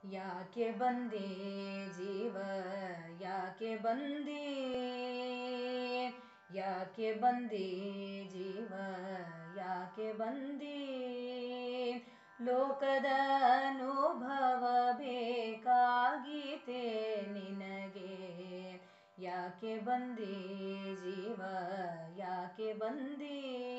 ಯಾಕೆ ಬಂದೆ ಜೀವ ಯಾಕೆ ಬಂದೆ ಯಾಕೆ ಬಂದೆ ಜೀವ ಯಾಕೆ ಬಂದೆ ಲೋಕದ ಅನುಭವ ಬೇಕಾಗೀತೆ ನಿನಗೆ ಯಾಕೆ ಬಂದೆ ಜೀವ ಯಾಕೆ ಬಂದೆ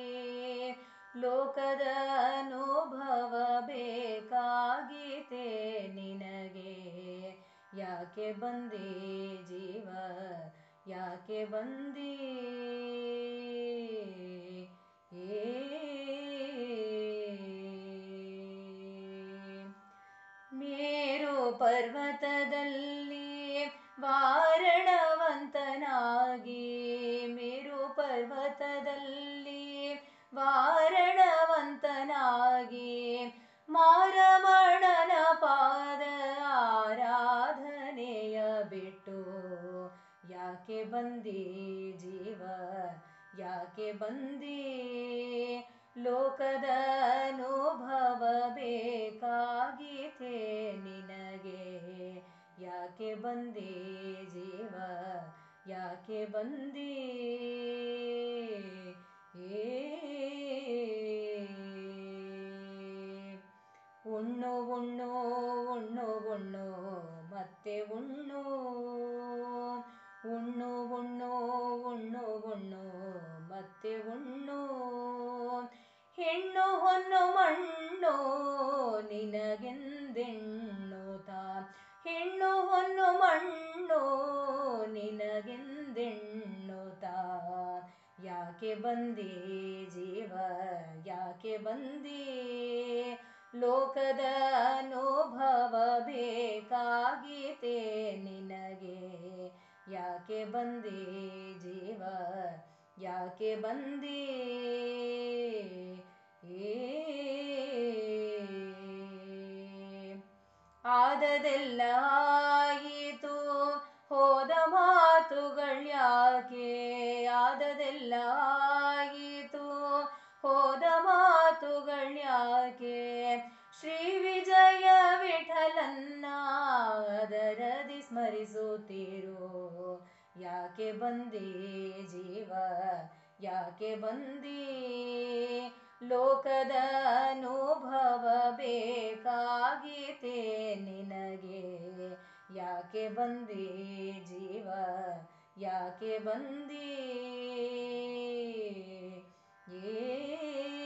ಲೋಕದ ಅನುಭವ ಬೇಕಾಗೀತೆ ನಿನಗೆ ಯಾಕೆ ಬಂದೆ ಜೀವ ಯಾಕೆ ಬಂದೆ ಏ ಮೇರು ಪರ್ವತದಲ್ಲಿ ವಾರಣವಂತನಾಗಿ ಮೇರು ಪರ್ವತದಲ್ಲಿ ವಾರಣವಂತನಾಗಿ ಮಾರಮಣನ ಪಾದ ಆರಾಧನೆಯ ಬಿಟ್ಟು ಯಾಕೆ ಬಂದಿ ಜೀವ ಯಾಕೆ ಬಂದಿ ಲೋಕದ ಅನುಭವ ಬೇಕಾಗೀತೆ ನಿನಗೆ ಯಾಕೆ ಬಂದಿ ಜೀವ ಯಾಕೆ ಬಂದಿ ಏ ಉಣ್ಣು ಉಣ್ಣು ಉಣ್ಣು ಉಣ್ಣು ಮತ್ತೆ ಉಣ್ಣು ಉಣ್ಣು ಉಣ್ಣು ಉಣ್ಣು ಉಣ್ಣು ಮತ್ತೆ ಉಣ್ಣು ಹೆಣ್ಣು ಹೊನ್ನು ಮಣ್ಣು ನಿನಗೆಂದೆಣ್ಣುತ್ತ ಹೆಣ್ಣು ಹೊನ್ನು ಮಣ್ಣು ನಿನಗೆಂದೆಣ್ಣುತ್ತ ಯಾಕೆ ಬಂದಿ ಜೀವ ಯಾಕೆ ಬಂದಿ ಲೋಕದ ಅನುಭವ ಬೇಕಾಗೀತೆ ನಿನಗೆ ಯಾಕೆ ಬಂದಿ ಜೀವ ಯಾಕೆ ಬಂದಿ ಏ ಆದದೆಲ್ಲ ಆಯಿತು ಹೋದ ಮಾತುಗಳ್ಯಾಕೆ ಆದದೆಲ್ಲ ಆಯಿತು ಹೋದ ಮಾತುಗಳ್ಯಾಕೆ ಶ್ರೀ ವಿಜಯ ವಿಠಲನ್ನ ಅದರದಿ ಸ್ಮರಿಸುತ್ತೀರೋ ಯಾಕೆ ಬಂದಿ ಜೀವ ಯಾಕೆ ಬಂದಿ ಲೋಕದ ಅನುಭವ ಬೇಕಾಗೀತೆ ನಿನಗೆ ಯಾಕೆ ಬಂದಿ ಜೀವ ಯಾಕೆ ಬಂದಿ ಏ